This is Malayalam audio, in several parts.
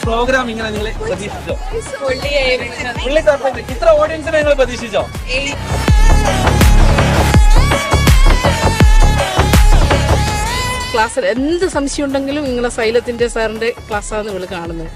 പ്രോഗ്രാം ഇങ്ങനെ നിങ്ങൾ പ്രതീക്ഷിച്ചോ പുള്ളി സർപ്രൈസ് ഇത്ര ഓഡിയൻസിനെ നിങ്ങൾ പ്രതീക്ഷിച്ചോ ക്ലാസ്സിൽ എന്ത് സംശയം ഉണ്ടെങ്കിലും നിങ്ങളെ സൈലത്തിന്റെ സാറിന്റെ ക്ലാസ്സാണ് നിങ്ങൾ കാണുന്നത്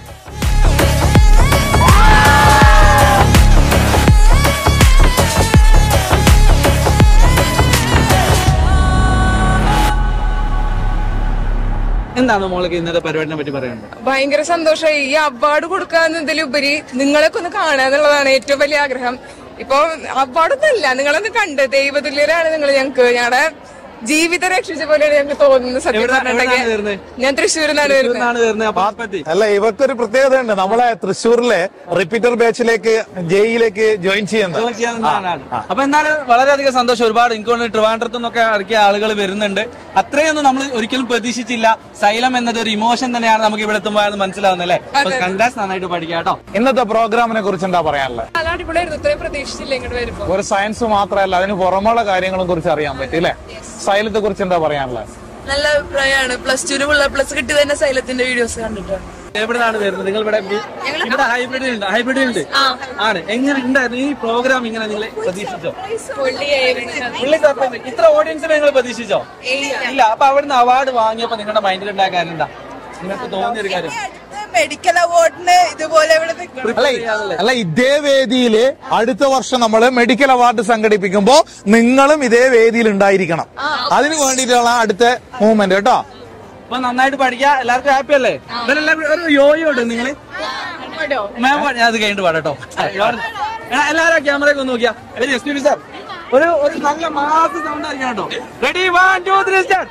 എന്താണ് മോൾക്ക് ഇന്നത്തെ പരിപാടിനെ പറ്റി പറയാനുള്ളത് ഭയങ്കര സന്തോഷമായി ഈ അവാർഡ് കൊടുക്കാന്നതിലുപരി നിങ്ങളൊക്കെ ഒന്ന് കാണുക എന്നുള്ളതാണ് ഏറ്റവും വലിയ ആഗ്രഹം ഇപ്പൊ അവാർഡൊന്നും ഇല്ല നിങ്ങളൊന്ന് കണ്ട് ദൈവതുല്യരാണ് നിങ്ങൾ ഞങ്ങൾക്ക് ഞങ്ങളുടെ ജീവിതം രക്ഷിച്ച പോലെയാണ് ഞങ്ങൾക്ക് തോന്നുന്നത് സത്യം എവിടെ- എവിടുന്നാണ് പറഞ്ഞിട്ടുണ്ടെങ്കിൽ വരുന്നത്? ഞാൻ തൃശ്ശൂരിൽ നിന്നാണ് വരുന്നത് എന്നാണ് വരുന്നത് അപ്പൊ പറ്റി അല്ല ഇവർക്കൊരു പ്രത്യേകത ഉണ്ട് നമ്മളെ തൃശ്ശൂരിലെ റിപ്പീറ്റർ ബാച്ചിലേക്ക് ജെയിലേക്ക് ജോയിൻ ചെയ്യുന്നത് ജോയിൻ ചെയ്യാവുന്നതാണ് ആള്. അപ്പൊ എന്നാലും വളരെയധികം സന്തോഷം ഒരുപാട് എനിക്ക് തോന്നുന്നു ട്രിവാൻഡ്രത്തു നിന്നൊക്കെ ഇറക്കിയ ആളുകൾ വരുന്നുണ്ട് അത്രയൊന്നും നമ്മൾ ഒരിക്കലും പ്രതീക്ഷിച്ചില്ല സൈലം എന്നത് ഒരു ഇമോഷൻ തന്നെയാണ് നമുക്ക് ഇവിടെ എത്തുമ്പോഴാണ് മനസ്സിലാവുന്നത് അല്ലേ കണ്ടാസ് നന്നായിട്ട് പഠിക്കാം കേട്ടോ ഇന്നത്തെ പ്രോഗ്രാമിനെ കുറിച്ച് എന്താ പറയാനുള്ളത് നല്ല അടിപൊളിയായിരുന്നു ഇത്രയും പ്രതീക്ഷിച്ചില്ല ഇങ്ങോട്ട് വരുമ്പോ ഒരു സയൻസ് മാത്രമല്ല അതിന് പുറമുള്ള കാര്യങ്ങളും കുറിച്ച് അറിയാൻ പറ്റും അല്ലേ സൈലത്തെ കുറിച്ച് എന്താ പറയാനുള്ളത് നല്ല അഭിപ്രായമാണ് പ്ലസ് ടുവിന് പിള്ളേർ പ്ലസ് കിട്ടി തന്നെ സൈലത്തിന്റെ വീഡിയോസ് കണ്ടിട്ടാണ് എവിടെയാണ് വരുന്നത് നിങ്ങൾ ഇവിടെ ബി- ഇവിടെ ഹൈബ്രിഡ് ഉണ്ട് ഹൈബ്രിഡ് ഉണ്ട് ആണ് എങ്ങനെ ഉണ്ടായിരുന്നു ഈ പ്രോഗ്രാം ഇങ്ങനെ നിങ്ങൾ പ്രതീക്ഷിച്ചോ പുള്ളി സർപ്രൈസ് ഇത്ര ഓഡിയൻസിനെ നിങ്ങൾ പ്രതീക്ഷിച്ചോ ഇല്ല അപ്പൊ അവിടുന്ന് അവാർഡ് വാങ്ങിയപ്പോ നിങ്ങളുടെ മൈൻഡിൽ ഉണ്ടായ കാര്യം എന്താ നിങ്ങൾക്ക് തോന്നിയൊരു കാര്യം മെഡിക്കൽ അവാർഡിന് ഇതുപോലെ ഇവിടെ നിൽക്കണം അല്ല അല്ല ഇതേ വേദിയില് അടുത്ത വർഷം നമ്മൾ മെഡിക്കൽ അവാർഡ് സംഘടിപ്പിക്കുമ്പോ നിങ്ങളും ഇതേ വേദിയിൽ ഉണ്ടായിരിക്കണം അതിന് വേണ്ടിയിട്ടുള്ള അടുത്ത മൂവ്മെന്റ് കേട്ടോ അപ്പൊ നന്നായിട്ട് പഠിക്കുക എല്ലാവർക്കും ഹാപ്പി അല്ലേ ഇവരെല്ലാം ഒരു യോയോ ഉണ്ട് നിങ്ങള് മാം പാ- ഞാൻ അത് കഴിഞ്ഞിട്ട് പാടട്ടോ എല്ലാവരും ക്യാമറയൊക്കെ ഒന്ന് നോക്കിയാ വെരി എക്സ്ക്യൂസ് സാർ ഒരു ഒരു നല്ല മാസ് സൗണ്ട് ആയിരിക്കണം കേട്ടോ ready one two three start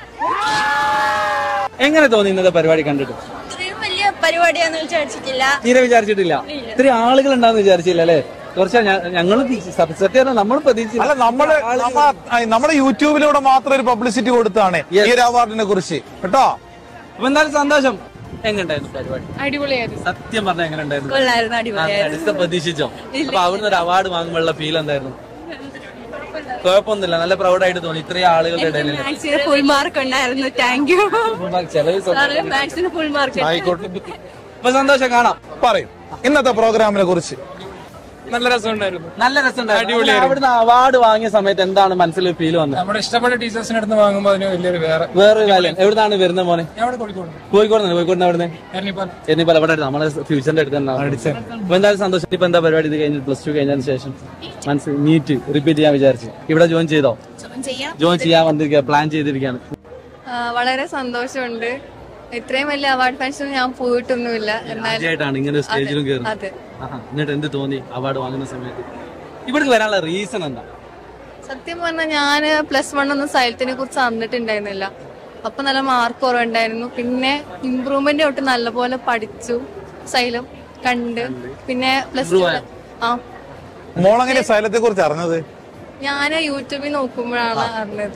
എങ്ങനെ തോന്നി ഇന്നത്തെ പരിപാടി കണ്ടിട്ട് ഇത്രയും വലിയ പരിപാടിയാന്ന് വിചാരിച്ചിട്ടില്ല തീരെ വിചാരിച്ചിട്ടില്ല ഇത്രയും ആളുകൾ ഉണ്ടാവും വിചാരിച്ചില്ല അല്ലേ കുറച്ച് ഞങ്ങൾ സത്യം നമ്മൾ പ്രതീക്ഷിച്ചില്ല അല്ല നമ്മള് നമ്മ- നമ്മുടെ യൂട്യൂബിലൂടെ മാത്രം ഒരു പബ്ലിസിറ്റി കൊടുത്താണ് ഈ ഒരു അവാർഡിനെ കുറിച്ച് കേട്ടോ അപ്പൊ എന്തായാലും സന്തോഷം എങ്ങനെയുണ്ടായിരുന്നു പരിപാടി അടിപൊളിയായിരുന്നു സത്യം പറഞ്ഞ എങ്ങനെ ഉണ്ടായിരുന്നു കൊള്ളായിരുന്നു അടിപൊളിയായിരുന്നു അടുത്ത പ്രതീക്ഷിച്ചോ അപ്പൊ അവിടുന്ന് ഒരു അവാർഡ് വാങ്ങുമ്പോഴുള്ള ഫീൽ എന്തായിരുന്നു കുഴപ്പമൊന്നുമില്ല നല്ല പ്രൗഡായിട്ട് തോന്നി ഇത്രയും ആളുകളുടെ ഇടയിൽ മാത്സിന് ഫുൾ മാർക്ക് ഉണ്ടായിരുന്നു താങ്ക് യു ചെലവ് സാറ് മാത്സിന് ഫുൾ മാർക്ക് ആയിക്കോട്ടെ ഇപ്പൊ സന്തോഷം കാണാം പറയും ഇന്നത്തെ പ്രോഗ്രാമിനെ കുറിച്ച് നല്ല രസമുണ്ടായിരുന്നു നല്ല രസമുണ്ടായിരുന്നു അവിടുന്ന് അവാർഡ് വാങ്ങിയ സമയത്ത് എന്താണ് മനസ്സിൽ ഫീൽ വന്നത് നമ്മുടെ ഇഷ്ടപ്പെട്ട ടീച്ചേഴ്സിന്റെ അടുത്ത് വാങ്ങുമ്പോൾ അതിന് വലിയൊരു വേറെ വേറൊരു കാര്യം എവിടുന്നാണ് വരുന്നത് മോനെ ഞാൻ അവിടെ കോഴിക്കോട് കോഴിക്കോട് കോഴിക്കോട് എവിടുന്ന് എരണിപ്പാലം എന്നിപ്പോ അവിടെ നമ്മളെ ഫ്യൂച്ചറിന്റെ അടുത്ത് തന്നെ അപ്പൊ എന്തായാലും സന്തോഷം ഇപ്പൊ എന്താ പരിപാടി ഇത് കഴിഞ്ഞ് പ്ലസ് ടു കഴിഞ്ഞതിന് ശേഷം മനസ്സിൽ നീറ്റ് റിപ്പീറ്റ് ചെയ്യാൻ വിചാരിച്ചു ഇവിടെ ജോയിൻ ചെയ്തോ ജോയിൻ ചെയ്യാൻ വന്നിരിക്കുക പ്ലാൻ ചെയ്തിരിക്കുകയാണ് വളരെ സന്തോഷമുണ്ട് ഇത്രയും വലിയ അവാർഡ് ഫംഗ്ഷൻ ഞാൻ പോയിട്ടൊന്നുമില്ല എന്നാൽ ആദ്യമായിട്ടാണ് ഇങ്ങനെ ഒരു സ്റ്റേജിലും കയറുന്നത് അതെ ആഹാ. എന്നിട്ട് എന്ത് തോന്നി അവാർഡ് വാങ്ങുന്ന സമയത്ത് ഇവിടേക്ക് വരാനുള്ള റീസൺ എന്താ സത്യം പറഞ്ഞാൽ ഞാൻ പ്ലസ് വൺ ഒന്നും സൈലത്തിനെ കുറിച്ച് അറിഞ്ഞിട്ടുണ്ടായിരുന്നില്ല അപ്പൊ നല്ല മാർക്ക് കുറവുണ്ടായിരുന്നു പിന്നെ ഇമ്പ്രൂവ്മെന്റ് തൊട്ട് നല്ലപോലെ പഠിച്ചു സൈലം കണ്ട് പിന്നെ പ്ലസ് ടു ആ മോളെങ്ങനെ സൈലത്തെ കുറിച്ച് അറിഞ്ഞത് ഞാൻ യൂട്യൂബിൽ നോക്കുമ്പോഴാണ് അറിഞ്ഞത്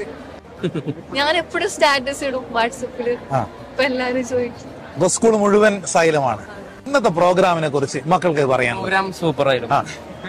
ഞാൻ എപ്പോഴും സ്റ്റാറ്റസ് ഇടും വാട്സപ്പില് അപ്പൊ എല്ലാരും ചോദിക്കും ഇപ്പൊ സ്കൂൾ മുഴുവൻ സൈലമാണ് ഇന്നത്തെ പ്രോഗ്രാമിനെ കുറിച്ച് മക്കൾക്ക് പറയാൻ പ്രോഗ്രാം സൂപ്പർ ആയിരുന്നു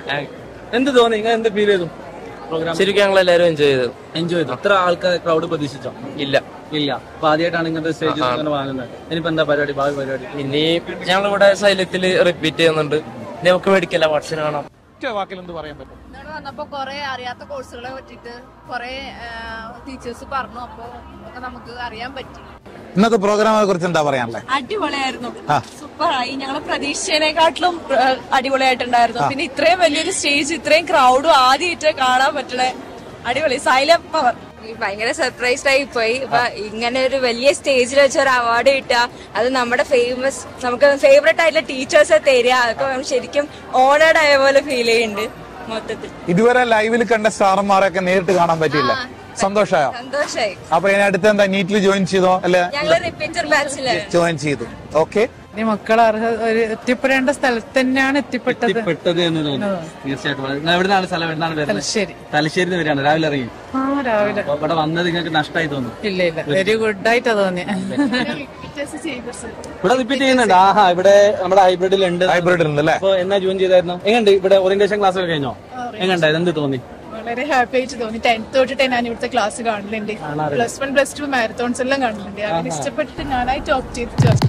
എന്ത് തോന്നി നിങ്ങൾ എന്ത് ഫീൽ ചെയ്തു പ്രോഗ്രാം ശരിക്കും ഞങ്ങൾ എല്ലാവരും എൻജോയ് ചെയ്തു എൻജോയ് ചെയ്തു അത്ര ആൾക്കാർ ക്രൗഡ് പ്രതീക്ഷിച്ചോ ഇല്ല ഇല്ല അപ്പൊ ആദ്യമായിട്ടാണ് ഇങ്ങനത്തെ സ്റ്റേജിൽ ഇങ്ങനെ വാങ്ങുന്നത് ഇനിയിപ്പോ എന്താ പരിപാടി ഭാവി പരിപാടി ഇനി ഞങ്ങളിവിടെ സൈലത്തിൽ റിപ്പീറ്റ് ചെയ്യുന്നുണ്ട് ഇനി നമുക്ക് മേടിക്കല്ല വാട്സിന് കാണാം ഒറ്റ വാക്കിൽ എന്ത് പറയാൻ പറ്റും ഇവിടെ വന്നപ്പോ കൊറേ അറിയാത്ത കോഴ്സുകളെ പറ്റിട്ട് കൊറേ ടീച്ചേഴ്സ് പറഞ്ഞു അപ്പൊ ഒക്കെ നമുക്ക് അറിയാൻ പറ്റി ഇന്നത്തെ പ്രോഗ്രാമിനെ കുറിച്ച് എന്താ പറയാനുള്ളത് അടിപൊളിയായിരുന്നു സൂപ്പറായി ഞങ്ങൾ പ്രതീക്ഷിച്ചതിനെക്കാട്ടിലും ഏഹ്, അടിപൊളിയായിട്ടുണ്ടായിരുന്നു പിന്നെ ഇത്രയും വലിയൊരു സ്റ്റേജ് ഇത്രയും ക്രൗഡും ആദ്യമായിട്ട് കാണാൻ പറ്റണേ അടിപൊളി സൈലം പവർ ഭയങ്കര സർപ്രൈസ്ഡ് ആയി പോയി അപ്പൊ ഇങ്ങനെ ഒരു വലിയ സ്റ്റേജിൽ വെച്ച് ഒരു അവാർഡ് കിട്ടുക അത് നമ്മുടെ ഫേമസ് നമുക്ക് ഫേവറേറ്റ് ആയിട്ടുള്ള ടീച്ചേഴ്സ് തരിക അതൊക്കെ നമുക്ക് ശരിക്കും ഓണേഡ് ആയ പോലെ ഫീൽ ചെയ്യുന്നുണ്ട് മൊത്തത്തിൽ ഇതുവരെ ലൈവിൽ കണ്ട സ്റ്റാർമാരെയൊക്കെ നേരിട്ട് കാണാൻ പറ്റിയില്ല സന്തോഷമായോ സന്തോഷായി അപ്പൊ ഇനി അടുത്ത് എന്താ നീറ്റിൽ ജോയിൻ ചെയ്തോ അല്ലെ ഞങ്ങള് റിപ്പീറ്റർ ബാച്ചില് ജോയിൻ ചെയ്തു ഓക്കെ ഇനി മക്കൾ അർഹ ഒരു എത്തിപ്പെടേണ്ട സ്ഥലത്ത് തന്നെയാണ് എത്തിപ്പെട്ടത് പെട്ടത് എന്ന് തോന്നുന്നു തീർച്ചയായിട്ടും നിങ്ങൾ എവിടുന്നാണ് സ്ഥലം എവിടുന്നാണ് വരുന്നത് തലശ്ശേരി തലശ്ശേരി വരികയാണ് രാവിലെ ഇറങ്ങി ആ രാവിലെ അപ്പൊ ഇവിടെ വന്നത് നിങ്ങൾക്ക് നഷ്ടമായി തോന്നുന്നു ഇല്ല ഇല്ല വെരി ഗുഡ് ആയിട്ടാ തോന്നിയ ഇവിടെ റിപ്പീറ്റ് ചെയ്യുന്നുണ്ട് ആഹാ ഇവിടെ നമ്മുടെ ഹൈബ്രിഡിൽ ഉണ്ട് ഹൈബ്രിഡ് ഉണ്ട് അല്ലേ അപ്പൊ എന്നാ ജോയിൻ ചെയ്തായിരുന്നു എങ്ങനെയുണ്ട് ഇവിടെ ഓറിയന്റേഷൻ ക്ലാസ് ഒക്കെ കഴിഞ്ഞോ എങ്ങനെയുണ്ടായത് എന്ത് തോന്നി വളരെ ഹാപ്പി ആയിട്ട് തോന്നി ടെൻത്ത് തൊട്ടിട്ട് ഞാൻ ഇവിടുത്തെ ക്ലാസ് കാണലുണ്ട് plus one plus two marathons എല്ലാം കാണലുണ്ട് അങ്ങനെ ഇഷ്ടപ്പെട്ടിട്ട് ഞാനായിട്ട് ഓപ്റ്റ് ചെയ്ത് ചേർന്നു